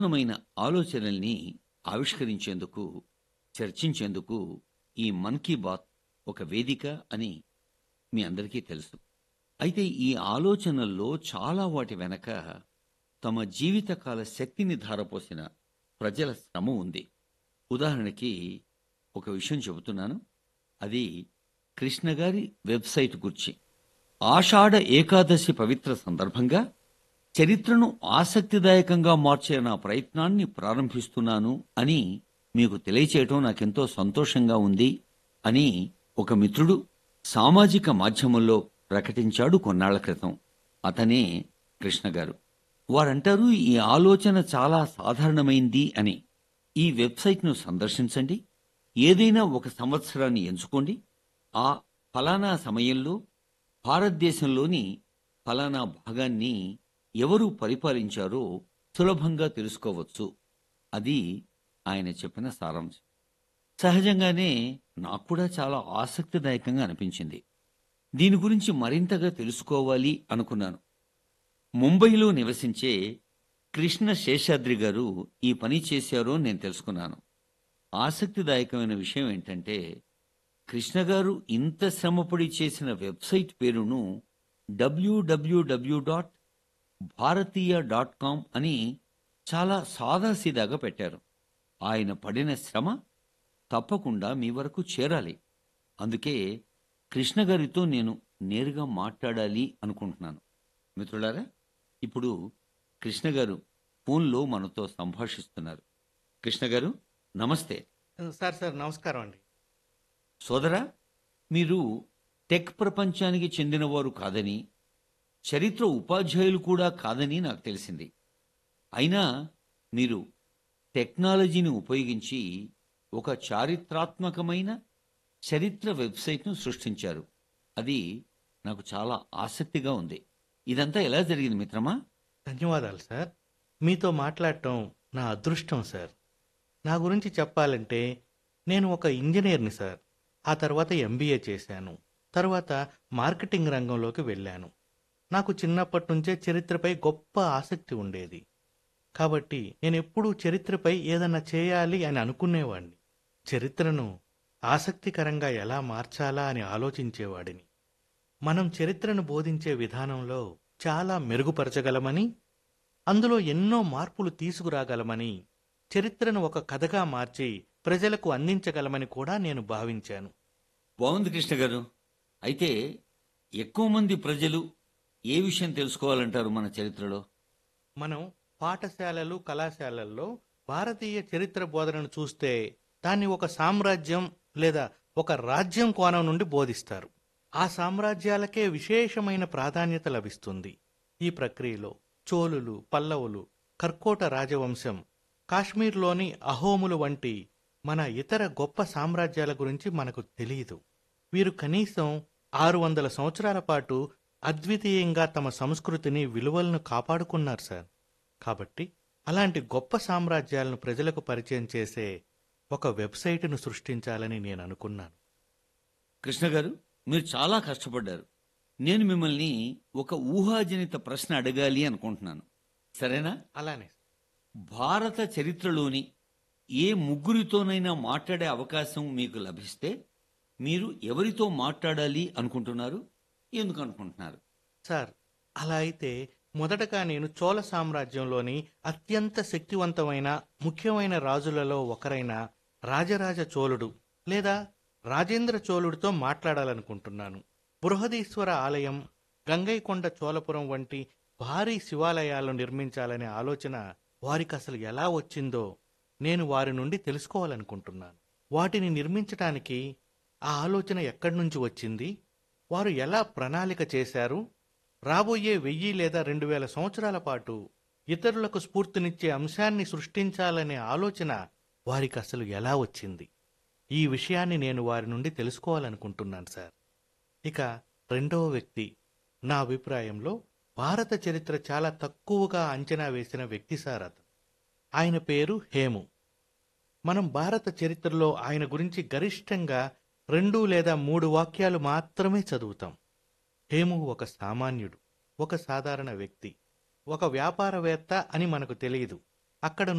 వినూత్నమైన ఆలోచనల్ని ఆవిష్కరించేందుకు చర్చించేందుకు ఈ మన్ కీ బాత్ ఒక వేదిక అని మీ అందరికీ తెలుసు అయితే ఈ ఆలోచనల్లో చాలా వాటి వెనక తమ జీవితకాల శక్తిని ధారపోసిన ప్రజల శ్రమ ఉంది ఉదాహరణకి ఒక విషయం చెబుతున్నాను అది కృష్ణ గారి వెబ్సైట్ గురించి ఆషాఢ ఏకాదశి పవిత్ర సందర్భంగా చరిత్రను ఆసక్తిదాయకంగా మార్చే నా ప్రయత్నాన్ని ప్రారంభిస్తున్నాను అని మీకు తెలియచేయటం నాకెంతో సంతోషంగా ఉంది అని ఒక మిత్రుడు సామాజిక మాధ్యమంలో ప్రకటించాడు కొన్నాళ్ల క్రితం అతనే కృష్ణ గారు వారంటారు ఈ ఆలోచన చాలా సాధారణమైంది అని ఈ వెబ్సైట్ను సందర్శించండి ఏదైనా ఒక సంవత్సరాన్ని ఎంచుకోండి ఆ ఫలానా సమయంలో భారతదేశంలోని ఫలానా భాగాన్ని ఎవరు పరిపాలించారో సులభంగా తెలుసుకోవచ్చు అది ఆయన చెప్పిన సారాంశం సహజంగానే నాకు కూడా చాలా ఆసక్తిదాయకంగా అనిపించింది దీని గురించి మరింతగా తెలుసుకోవాలి అనుకున్నాను ముంబైలో నివసించే కృష్ణ శేషాద్రి గారు ఈ పని చేశారో నేను తెలుసుకున్నాను ఆసక్తిదాయకమైన విషయం ఏంటంటే కృష్ణ గారు ఇంత శ్రమపడి చేసిన వెబ్సైట్ పేరును W W W dot Bharatiya dot com అని చాలా సాదాసీదాగా పెట్టారు ఆయన పడిన శ్రమ తప్పకుండా మీ వరకు చేరాలి అందుకే కృష్ణ గారితో నేను నేరుగా మాట్లాడాలి అనుకుంటున్నాను మిత్రులారా ఇప్పుడు కృష్ణ గారు ఫోన్లో మనతో సంభాషిస్తున్నారు కృష్ణ గారు నమస్తే సార్ సార్ నమస్కారం అండి సోదరా మీరు టెక్ ప్రపంచానికి చెందినవారు కాదని చరిత్ర ఉపాధ్యాయులు కూడా కాదని నాకు తెలిసింది అయినా మీరు టెక్నాలజీని ఉపయోగించి ఒక చారిత్రాత్మకమైన చరిత్ర వెబ్సైట్ను సృష్టించారు అది నాకు చాలా ఆసక్తిగా ఉంది ఇదంతా ఎలా జరిగింది మిత్రమా ధన్యవాదాలు సార్ మీతో మాట్లాడటం నా అదృష్టం సార్ నా గురించి చెప్పాలంటే నేను ఒక ఇంజనీర్ని సార్ ఆ తర్వాత ఎంబీఏ చేశాను తర్వాత మార్కెటింగ్ రంగంలోకి వెళ్ళాను నాకు చిన్నప్పటి నుంచే చరిత్రపై గొప్ప ఆసక్తి ఉండేది కాబట్టి నేను ఎప్పుడూ చరిత్రపై ఏదన్నా చేయాలి అని అనుకునేవాడిని చరిత్రను ఆసక్తికరంగా ఎలా మార్చాలా అని ఆలోచించేవాడిని మనం చరిత్రను బోధించే విధానంలో చాలా మెరుగుపరచగలమని అందులో ఎన్నో మార్పులు తీసుకురాగలమని చరిత్రను ఒక కథగా మార్చి ప్రజలకు అందించగలమని కూడా నేను భావించాను బాగుంది కృష్ణ గారు అయితే ఎక్కువ మంది ప్రజలు ఏ విషయం తెలుసుకోవాలంటారు మన చరిత్రలో మనం పాఠశాలలు కళాశాలల్లో భారతీయ చరిత్ర బోధనను చూస్తే దాన్ని ఒక సామ్రాజ్యం లేదా ఒక రాజ్యం కోణం నుండి బోధిస్తారు ఆ సామ్రాజ్యాలకే విశేషమైన ప్రాధాన్యత లభిస్తుంది ఈ ప్రక్రియలో చోళులు పల్లవులు కర్కోట రాజవంశం కాశ్మీర్లోని అహోములు వంటి మన ఇతర గొప్ప సామ్రాజ్యాల గురించి మనకు తెలియదు వీరు కనీసం ఆరు వందల సంవత్సరాల పాటు అద్వితీయంగా తమ సంస్కృతిని విలువలను కాపాడుకున్నారు సార్ కాబట్టి అలాంటి గొప్ప సామ్రాజ్యాలను ప్రజలకు పరిచయం చేసే ఒక వెబ్సైటును సృష్టించాలని నేను అనుకున్నాను కృష్ణ గారు మీరు చాలా కష్టపడ్డారు నేను మిమ్మల్ని ఒక ఊహాజనిత ప్రశ్న అడగాలి అనుకుంటున్నాను సరేనా అలానే భారత చరిత్రలోని ఏ ముగ్గురితోనైనా మాట్లాడే అవకాశం మీకు లభిస్తే మీరు ఎవరితో మాట్లాడాలి అనుకుంటున్నారు ఎందుకు అనుకుంటున్నారు సార్ అలా అయితే మొదటగా నేను చోళ సామ్రాజ్యంలోని అత్యంత శక్తివంతమైన ముఖ్యమైన రాజులలో ఒకరైన రాజరాజ చోళుడు లేదా రాజేంద్ర చోళుడితో మాట్లాడాలనుకుంటున్నాను బృహదీశ్వర ఆలయం గంగైకొండ చోళపురం వంటి భారీ శివాలయాలు నిర్మించాలనే ఆలోచన వారికి అసలు ఎలా వచ్చిందో నేను వారి నుండి తెలుసుకోవాలనుకుంటున్నాను వాటిని నిర్మించటానికి ఆ ఆలోచన ఎక్కడి నుంచి వచ్చింది వారు ఎలా ప్రణాళిక చేశారు రాబోయే వెయ్యి లేదా రెండు వేల సంవత్సరాల పాటు ఇతరులకు స్ఫూర్తినిచ్చే అంశాన్ని సృష్టించాలనే ఆలోచన వారికి అసలు ఎలా వచ్చింది ఈ విషయాన్ని నేను వారి నుండి తెలుసుకోవాలనుకుంటున్నాను సార్ ఇక రెండవ వ్యక్తి నా అభిప్రాయంలో భారత చరిత్ర చాలా తక్కువగా అంచనా వేసిన వ్యక్తి సార్ అతను ఆయన పేరు హేము మనం భారత చరిత్రలో ఆయన గురించి గరిష్టంగా రెండు లేదా మూడు వాక్యాలు మాత్రమే చదువుతాం హేము ఒక సామాన్యుడు ఒక సాధారణ వ్యక్తి ఒక వ్యాపారవేత్త అని మనకు తెలియదు అక్కడ